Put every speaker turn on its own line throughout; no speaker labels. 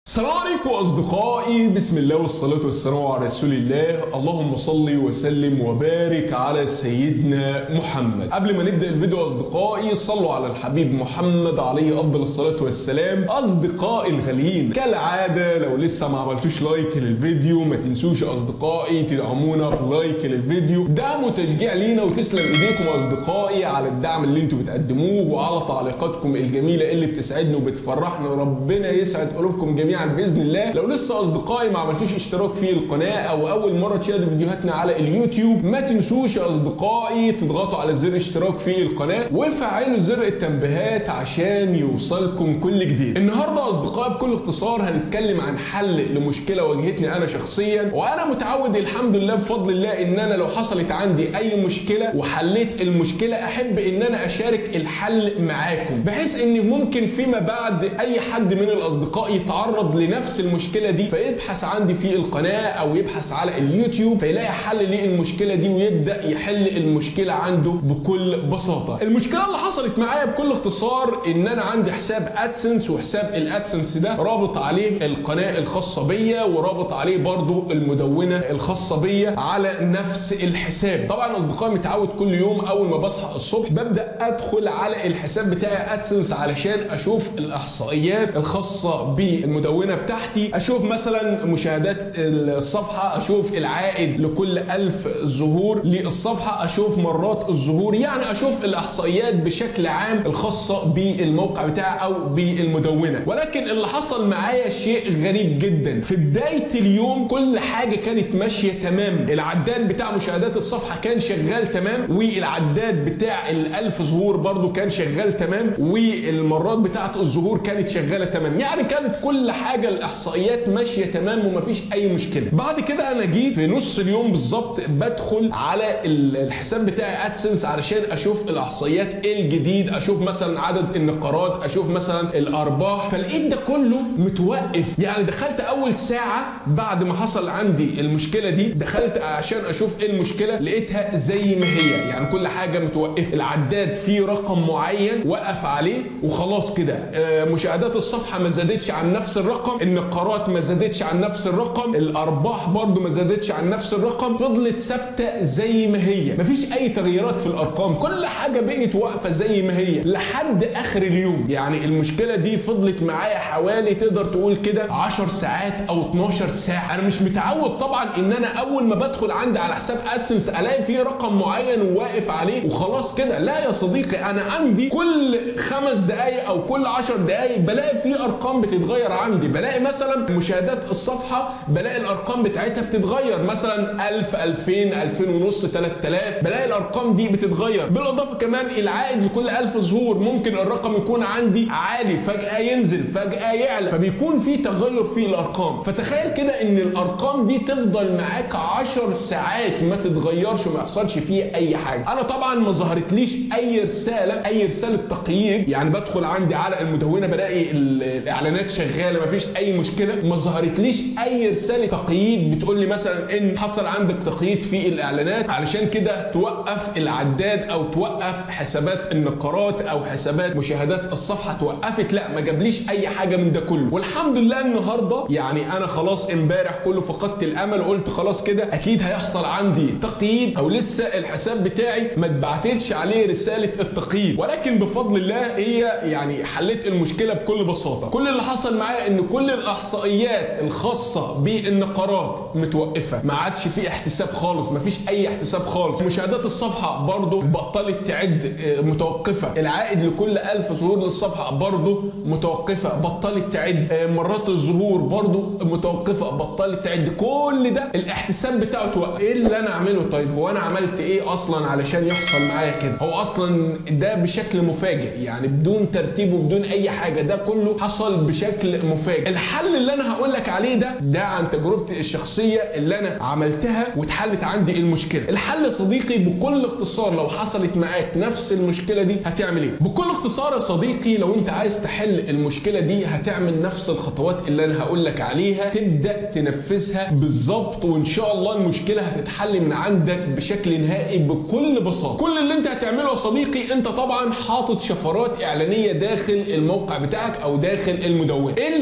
السلام عليكم اصدقائي بسم الله والصلاه والسلام على رسول الله اللهم صل وسلم وبارك على سيدنا محمد قبل ما نبدا الفيديو اصدقائي صلوا على الحبيب محمد عليه افضل الصلاه والسلام اصدقائي الغاليين كالعاده لو لسه ما عملتوش لايك للفيديو ما تنسوش اصدقائي تدعمونا بلايك للفيديو دعم وتشجيع لينا وتسلم ايديكم اصدقائي على الدعم اللي انتم بتقدموه وعلى تعليقاتكم الجميله اللي بتسعدنا وبتفرحنا وربنا يسعد قلوبكم جميعا باذن الله لو لسه اصدقائي ما عملتوش اشتراك في القناه او اول مره تشاهدوا فيديوهاتنا على اليوتيوب ما تنسوش يا اصدقائي تضغطوا على زر اشتراك في القناه وفعلوا زر التنبيهات عشان يوصلكم كل جديد النهارده اصدقائي بكل اختصار هنتكلم عن حل لمشكله واجهتني انا شخصيا وانا متعود الحمد لله بفضل الله ان انا لو حصلت عندي اي مشكله وحليت المشكله احب ان انا اشارك الحل معاكم بحيث ان ممكن فيما بعد اي حد من الاصدقاء يتعرض لنفس المشكله دي فيبحث عندي في القناه او يبحث على اليوتيوب فيلاقي حل للمشكله دي ويبدا يحل المشكله عنده بكل بساطه المشكله اللي حصلت معايا بكل اختصار ان انا عندي حساب ادسنس وحساب الادسنس ده رابط عليه القناه الخاصه بيا ورابط عليه برضو المدونه الخاصه بيا على نفس الحساب طبعا اصدقائي متعود كل يوم اول ما بصحى الصبح ببدا ادخل على الحساب بتاعي ادسنس علشان اشوف الاحصائيات الخاصه بالمدونه بتاعتي اشوف مثلا مشاهدات الصفحه اشوف العائد لكل ألف ظهور للصفحه اشوف مرات الظهور يعني اشوف الاحصائيات بشكل عام الخاصه بالموقع بتاعي او بالمدونه ولكن اللي حصل معايا شيء غريب جدا في بدايه اليوم كل حاجه كانت ماشيه تمام العداد بتاع مشاهدات الصفحه كان شغال تمام والعداد بتاع الألف ظهور برضو كان شغال تمام والمرات بتاعه الظهور كانت شغاله تمام يعني كانت كل حاجه الاحصائيات ماشيه تمام ومفيش اي مشكله بعد كده انا جيت في نص اليوم بالظبط بدخل على الحساب بتاعي ادسنس علشان اشوف الاحصائيات ايه الجديد اشوف مثلا عدد النقرات اشوف مثلا الارباح فلقيت ده كله متوقف يعني دخلت اول ساعه بعد ما حصل عندي المشكله دي دخلت عشان اشوف ايه المشكله لقيتها زي ما هي يعني كل حاجه متوقفه العداد فيه رقم معين وقف عليه وخلاص كده مشاهدات الصفحه ما زادتش عن نفس الرقم النقرات ما زادتش عن نفس الرقم الارباح برضو ما زادتش عن نفس الرقم فضلت ثابته زي ما هي مفيش اي تغييرات في الارقام كل حاجه بقت واقفه زي ما هي لحد اخر اليوم يعني المشكله دي فضلت معايا حوالي تقدر تقول كده 10 ساعات او 12 ساعه انا مش متعود طبعا ان انا اول ما بدخل عندي على حساب ادسنس الاقي فيه رقم معين وواقف عليه وخلاص كده لا يا صديقي انا عندي كل خمس دقائق او كل 10 دقائق بلاقي فيه ارقام بتتغير عندي بلاقي مثلا مشاهدات الصفحه بلاقي الارقام بتاعتها بتتغير مثلا 1000 2000 2000 ونص 3000 بلاقي الارقام دي بتتغير بالاضافه كمان العائد لكل 1000 ظهور ممكن الرقم يكون عندي عالي فجاه ينزل فجاه يعلى فبيكون في تغير في الارقام فتخيل كده ان الارقام دي تفضل معاك 10 ساعات ما تتغيرش وما يحصلش فيه اي حاجه انا طبعا ما ظهرتليش اي رساله اي رساله تقييد يعني بدخل عندي على المدونه بلاقي الاعلانات شغاله ما فيش اي مشكله ما ظهرتليش اي رساله تقييد بتقول لي مثلا ان حصل عندك تقييد في الاعلانات علشان كده توقف العداد او توقف حسابات النقرات او حسابات مشاهدات الصفحه توقفت لا ما جابليش اي حاجه من ده كله والحمد لله النهارده يعني انا خلاص امبارح كله فقدت الامل قلت خلاص كده اكيد هيحصل عندي تقييد او لسه الحساب بتاعي ما اتبعتتش عليه رساله التقييد ولكن بفضل الله هي يعني حليت المشكله بكل بساطه كل اللي حصل معايا ان كل الاحصائيات الخاصه بالنقرات متوقفه ما عادش في احتساب خالص ما فيش اي احتساب خالص مشاهدات الصفحه برضو بطلت تعد متوقفه العائد لكل ألف ظهور للصفحه برضو متوقفه بطلت تعد مرات الظهور برضو متوقفه بطلت تعد كل ده الاحتساب بتاعه توقف ايه اللي انا اعمله طيب هو انا عملت ايه اصلا علشان يحصل معايا كده هو اصلا ده بشكل مفاجئ يعني بدون ترتيب وبدون اي حاجه ده كله حصل بشكل مفاجئ الحل اللي انا هقول لك عليه ده ده عن تجربتي الشخصيه اللي انا عملتها واتحلت عندي المشكله الحل يا صديقي بكل اختصار لو حصلت معاك نفس المشكله دي هتعمل ايه بكل اختصار يا صديقي لو انت عايز تحل المشكله دي هتعمل نفس الخطوات اللي انا هقول لك عليها تبدا تنفذها بالظبط وان شاء الله المشكله هتتحل من عندك بشكل نهائي بكل بساطه كل اللي انت هتعمله يا صديقي انت طبعا حاطط شفرات اعلانيه داخل الموقع بتاعك او داخل المدونه ايه اللي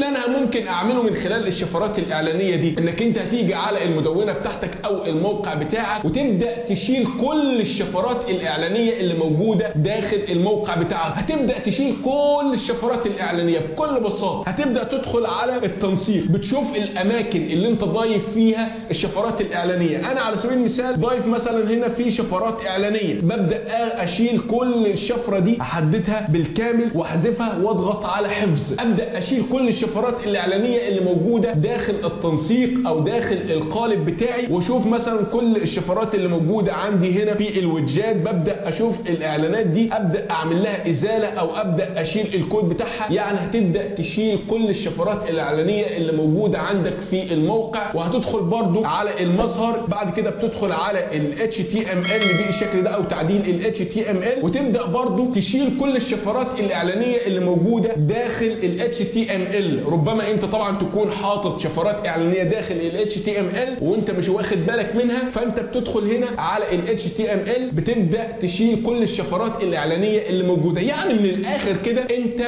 انا ممكن اعمله من خلال الشفرات الاعلانيه دي انك انت هتيجي على المدونه بتاعتك او الموقع بتاعك وتبدا تشيل كل الشفرات الاعلانيه اللي موجوده داخل الموقع بتاعك هتبدا تشيل كل الشفرات الاعلانيه بكل بساطه هتبدا تدخل على التنسيق بتشوف الاماكن اللي انت ضايف فيها الشفرات الاعلانيه انا على سبيل المثال ضايف مثلا هنا في شفرات اعلانيه ببدا اشيل كل الشفره دي احددها بالكامل واحذفها واضغط على حفظ ابدا اشيل كل الشفرات الاعلانيه اللي موجوده داخل التنسيق او داخل القالب بتاعي واشوف مثلا كل الشفرات اللي موجوده عندي هنا في الويدجات ببدا اشوف الاعلانات دي ابدا اعمل لها ازاله او ابدا اشيل الكود بتاعها يعني هتبدا تشيل كل الشفرات الاعلانيه اللي موجوده عندك في الموقع وهتدخل برضو على المظهر بعد كده بتدخل على ال HTML بالشكل ده او تعديل ال HTML وتبدا برضو تشيل كل الشفرات الاعلانيه اللي موجوده داخل ال HTML ربما انت طبعا تكون حاطط شفرات اعلانيه داخل ال HTML وانت مش واخد بالك منها فانت بتدخل هنا على ال HTML بتبدا تشيل كل الشفرات الاعلانيه اللي موجوده يعني من الاخر كده انت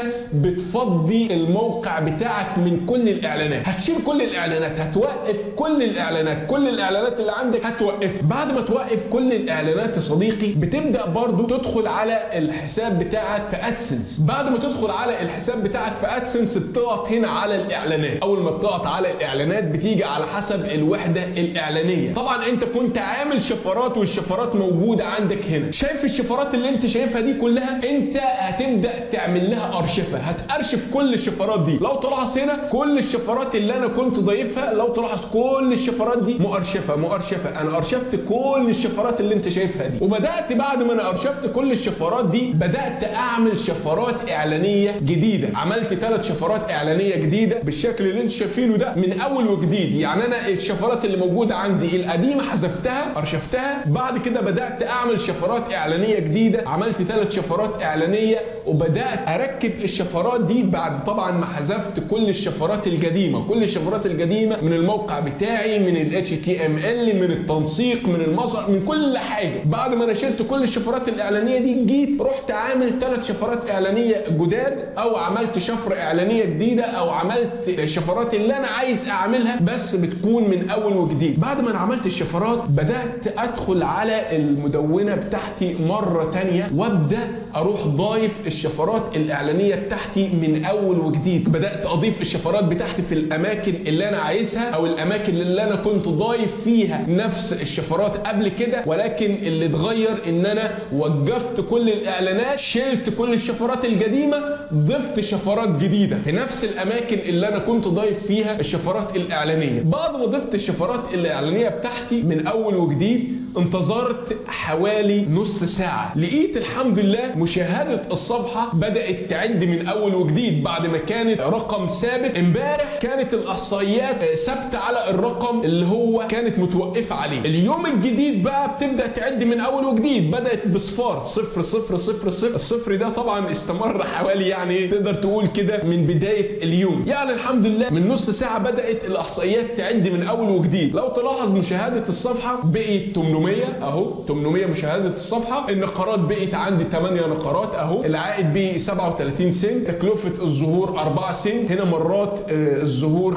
بتفضي الموقع بتاعك من كل الاعلانات هتشيل كل الاعلانات هتوقف كل الاعلانات كل الاعلانات اللي عندك هتوقف بعد ما توقف كل الاعلانات يا صديقي بتبدا برضو تدخل على الحساب بتاعك في ادسنس بعد ما تدخل على الحساب بتاعك في ادسنس بتضغط هنا على الاعلانات اول ما بتضغط على الاعلانات بتيجي على حسب الوحده الاعلانيه طبعا انت كنت عامل شفرات والشفرات موجوده عندك هنا شايف الشفرات اللي انت شايفها دي كلها انت هتبدا تعمل لها ارشفه هتارشف كل الشفرات دي لو تلاحظ هنا كل الشفرات اللي انا كنت ضايفها لو تلاحظ كل الشفرات دي مؤرشفه مؤرشفه انا ارشفت كل الشفرات اللي انت شايفها دي وبدات بعد ما انا ارشفت كل الشفرات دي بدات اعمل شفرات اعلانيه جديده عملت ثلاث شفرات اعلانيه جديده بالشكل اللي انتم شايفينه ده من اول وجديد يعني انا الشفرات اللي موجوده عندي القديمه حذفتها ارشفتها بعد كده بدات اعمل شفرات اعلانيه جديده عملت ثلاث شفرات اعلانيه وبدات اركب الشفرات دي بعد طبعا ما حذفت كل الشفرات القديمه كل الشفرات القديمه من الموقع بتاعي من ال HTML من التنسيق من المظهر من كل حاجه بعد ما انا شلت كل الشفرات الاعلانيه دي جيت رحت عامل ثلاث شفرات اعلانيه جداد او عملت شفره اعلانيه جديده او عملت الشفرات اللي انا عايز اعملها بس بتكون من اول وجديد بعد ما انا عملت الشفرات بدات ادخل على المدونه بتاعتي مره تانية وابدا اروح ضايف الشفرات الاعلانيه بتاعتي من اول وجديد بدات اضيف الشفرات بتاعتي في الاماكن اللي انا عايزها او الاماكن اللي انا كنت ضايف فيها نفس الشفرات قبل كده ولكن اللي اتغير ان انا وقفت كل الاعلانات شلت كل الشفرات القديمه ضفت شفرات جديده في نفس الاماكن اللي انا كنت ضايف فيها الشفرات الاعلانيه بعد ما ضفت الشفرات الاعلانيه بتاعتي من اول وجديد انتظرت حوالي نص ساعة لقيت الحمد لله مشاهدة الصفحة بدأت تعد من أول وجديد بعد ما كانت رقم ثابت امبارح كانت الإحصائيات ثابتة على الرقم اللي هو كانت متوقفة عليه اليوم الجديد بقى بتبدأ تعد من أول وجديد بدأت بصفار صفر صفر صفر صفر الصفر ده طبعا استمر حوالي يعني تقدر تقول كده من بداية اليوم يعني الحمد لله من نص ساعة بدأت الإحصائيات تعد من أول وجديد لو تلاحظ مشاهدة الصفحة بقت 800 اهو 800 مشاهده الصفحه النقرات بقت عندي 8 نقرات اهو العائد ب 37 سنت تكلفه الظهور 4 سنت هنا مرات الظهور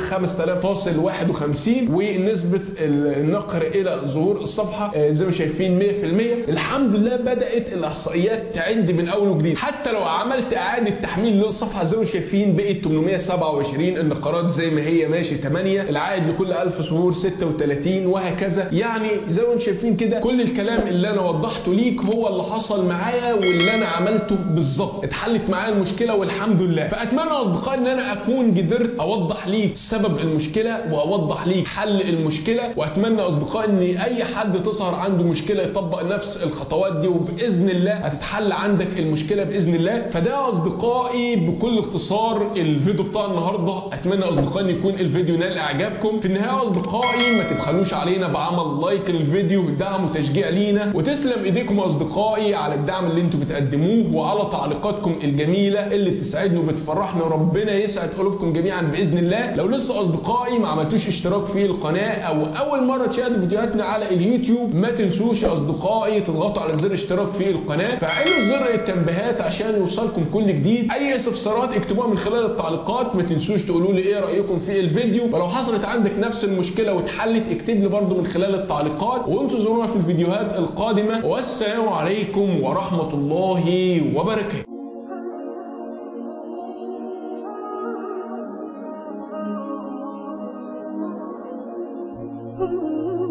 5000.51 ونسبه النقر الى ظهور الصفحه زي ما شايفين 100% الحمد لله بدات الاحصائيات تعد من اول وجديد حتى لو عملت اعاده تحميل للصفحه زي ما شايفين بقت 827 النقرات زي ما هي ماشي 8 العائد لكل 1000 ظهور 36 وهكذا يعني زي ما انتم شايفين كده كل الكلام اللي انا وضحته ليك هو اللي حصل معايا واللي انا عملته بالظبط اتحلت معايا المشكله والحمد لله فاتمنى اصدقائي ان انا اكون قدرت اوضح ليك سبب المشكله واوضح ليك حل المشكله واتمنى اصدقائي ان اي حد تظهر عنده مشكله يطبق نفس الخطوات دي وباذن الله هتتحل عندك المشكله باذن الله فده اصدقائي بكل اختصار الفيديو بتاع النهارده اتمنى اصدقائي ان يكون الفيديو نال اعجابكم في النهايه اصدقائي ما تبخلوش علينا بعمل لايك للفيديو ده دعم وتشجيع لينا وتسلم ايديكم يا اصدقائي على الدعم اللي انتم بتقدموه وعلى تعليقاتكم الجميله اللي بتسعدنا وبتفرحنا وربنا يسعد قلوبكم جميعا باذن الله لو لسه اصدقائي ما عملتوش اشتراك في القناه او اول مره تشاهدوا فيديوهاتنا على اليوتيوب ما تنسوش يا اصدقائي تضغطوا على زر اشتراك في القناه فعلوا زر التنبيهات عشان يوصلكم كل جديد اي استفسارات اكتبوها من خلال التعليقات ما تنسوش تقولوا لي ايه رايكم في الفيديو ولو حصلت عندك نفس المشكله واتحلت اكتب لي برده من خلال التعليقات وانتظرونا في الفيديوهات القادمه والسلام عليكم ورحمه الله وبركاته
Ooh.